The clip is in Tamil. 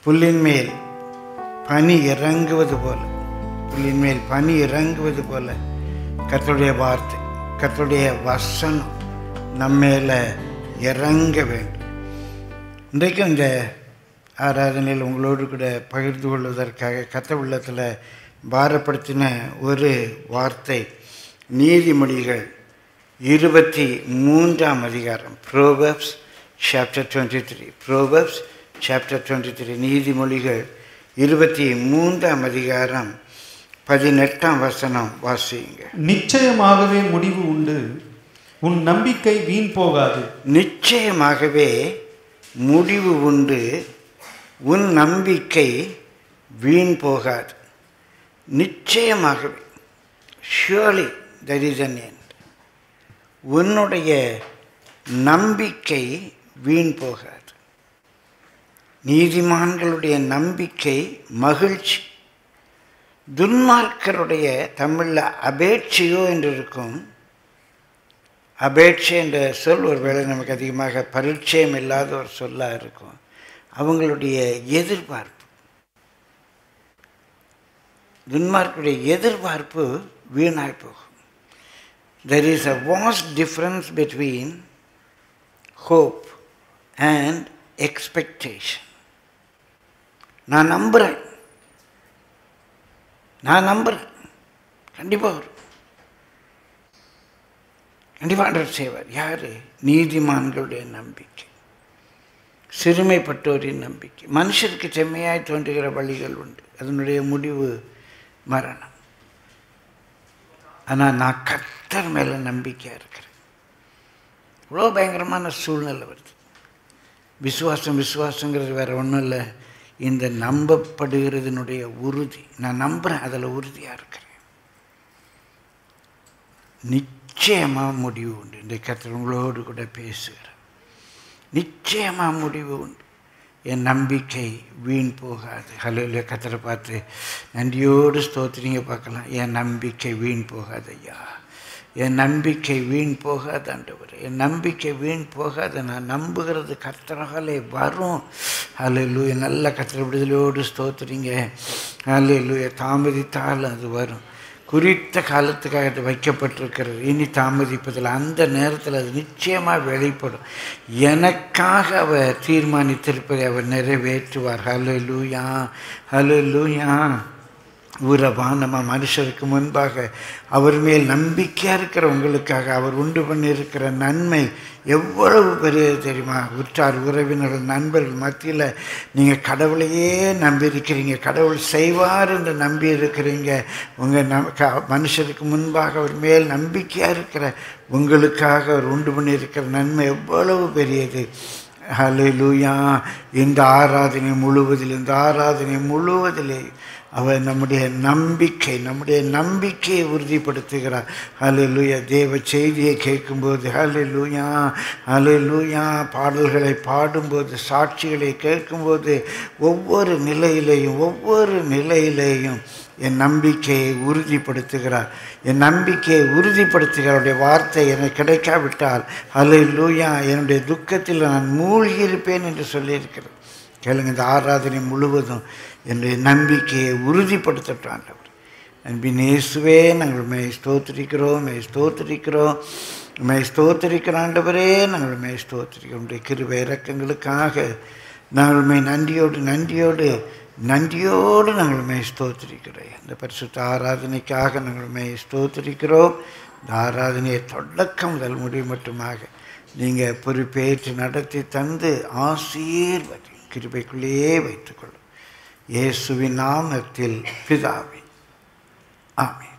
புல்லின் மேல் பனி இறங்குவது போல புல்லின் மேல் பனி இறங்குவது போல கர்த்தருடைய வார்த்தை கர்த்தருடைய வசனம் நம்ம மேல இறங்க வேண்டும் இன்றைக்கும் இந்த ஆராதனையில் உங்களோடு கூட பகிர்ந்து கொள்வதற்காக கத்த உள்ளத்தில் பாரப்படுத்தின ஒரு வார்த்தை நீதிமொழிகள் இருபத்தி மூன்றாம் அதிகாரம் Proverbs chapter twenty three Proverbs chapter twenty three நீதிமொழிகள் இருபத்தி மூன்றாம் அதிகாரம் பதினெட்டாம் வசனம் வாசியுங்க நிச்சயமாகவே முடிவு உண்டு உன் நம்பிக்கை வீண் போகாது நிச்சயமாகவே முடிவு உண்டு உன் நம்பிக்கை வீண் போகாது நிச்சயமாகவே surely that is an end உன்னுடைய நம்பிக்கை வீண் போகாது நீதிமான்களுடைய நம்பிக்கை மகிழ்ச்சி துன்மார்க்கருடைய தமிழில் அபேட்சையோ என்று இருக்கும் அபேட்சை என்ற சொல் ஒருவேளை நமக்கு அதிகமாக பரிச்சயம் இல்லாத ஒரு சொல்லாக இருக்கும் அவங்களுடைய எதிர்பார்ப்பு துன்மார்க்குடைய எதிர்பார்ப்பு வீணாய் போகும் there is a vast difference between hope and expectation நான் நம்புகிறேன் நான் நம்புகிறேன் கண்டிப்பாக வரும் கண்டிப்பாக ஆண்டவர் செய்வார் யார் நீதிமான்களுடைய நம்பிக்கை சிறுமைப்பட்டோரின் நம்பிக்கை மனுஷருக்கு செம்மையாய் தோன்றுகிற வழிகள் உண்டு அதனுடைய முடிவு மரணம் ஆனால் நான் கர்த்தர் மேலே நம்பிக்கையாக இருக்கிறேன் இவ்வளோ பயங்கரமான சூழ்நிலை வருது விசுவாசம் விசுவாசங்கிறது வேற ஒன்றும் இல்லை இந்த நம்பப்படுகிறதுனுடைய உறுதி நான் நம்புகிறேன் அதில் உறுதியாக இருக்கிறேன் நிச்சயமாக முடிவு உண்டு இந்த கர்த்தர் உங்களோடு கூட பேசுகிறேன் நிச்சயமாக முடிவு உண்டு என் நம்பிக்கை வீண் போகாது ஹலோல கத்தரை பார்த்து நன்றியோடு ஸ்தோத்திரிங்க பார்க்கலாம் என் நம்பிக்கை வீண் போகாது ஐயா என் நம்பிக்கை வீண் போகாது ஆண்டவர் என் நம்பிக்கை வீண் போகாது நான் நம்புகிறது கர்த்தராலே வரும் ஹalleluya நல்ல கர்த்தர் விடுதலையோடு ஸ்தோத்திரிங்க ஹalleluya தாமதித்தால் அது வரும் குறித்த காலத்துக்காக அது வைக்கப்பட்டிருக்கிறது இனி தாமதிப்பதில் அந்த நேரத்தில் அது நிச்சயமாக வெளிப்படும் எனக்காக அவர் தீர்மானித்திருப்பதை அவர் நிறைவேற்றுவார் ஹலோ லூயா ஹலோ லூயா உரவானமாக மனுஷருக்கு முன்பாக அவர் மேல் நம்பிக்கையாக இருக்கிற உங்களுக்காக அவர் உண்டு பண்ணியிருக்கிற நன்மை எவ்வளவு பெரியது தெரியுமா உற்றார் உறவினர்கள் நண்பர்கள் மத்தியில் நீங்கள் கடவுளையே நம்பியிருக்கிறீங்க கடவுள் செய்வார் என்று நம்பி இருக்கிறீங்க உங்கள் நம் க மனுஷருக்கு முன்பாக அவர் மேல் நம்பிக்கையாக இருக்கிற உங்களுக்காக அவர் உண்டு பண்ணியிருக்கிற நன்மை எவ்வளவு பெரியது ஹalleluya இந்த ஆராதனை முழுவதில் இந்த ஆராதனை முழுவதிலே அவர் நம்முடைய நம்பிக்கை நம்முடைய நம்பிக்கையை உறுதிப்படுத்துகிறார் ஹalleluya தேவ செய்தியை கேட்கும்போது ஹalleluya ஹalleluya பாடல்களை பாடும்போது சாட்சிகளை கேட்கும்போது ஒவ்வொரு நிலையிலேயும் ஒவ்வொரு நிலையிலேயும் என் நம்பிக்கையை உறுதிப்படுத்துகிறார் என் நம்பிக்கையை உறுதிப்படுத்துகிறவருடைய வார்த்தை எனக்கு கிடைக்காவிட்டால் ஹலே லூயா என்னுடைய துக்கத்தில் நான் மூழ்கி இருப்பேன் என்று சொல்லியிருக்கிறது கேளுங்க இந்த ஆராதனை முழுவதும் என்னுடைய நம்பிக்கையை உறுதிப்படுத்தட்டும் ஆண்டவர் அன்பின் இயேசுவே நாங்கள் மே ஸ்தோத்திரிக்கிறோம் மே ஸ்தோத்திரிக்கிறோம் மே ஸ்தோத்திரிக்கிற ஆண்டவரே நாங்கள் மே ஸ்தோத்திரிக்கிறோம் உடைய கிருபை இறக்கங்களுக்காக நாங்கள் மே நன்றியோடு நன்றியோடு நன்றியோடு நாங்கள் மே ஸ்தோத்திரிக்கிறோம் இந்த பரிசுத்த ஆராதனைக்காக நாங்கள் மே ஸ்தோத்திரிக்கிறோம் இந்த ஆராதனையை தொடக்கம் முதல் முடிவு மட்டுமாக நீங்கள் பொறுப்பேற்று நடத்தி தந்து ஆசீர்வதி கிருபைக்குள்ளேயே வைத்துக்கொள்ளும் இயேசுவின் நாமத்தில் பிதாவே ஆமென்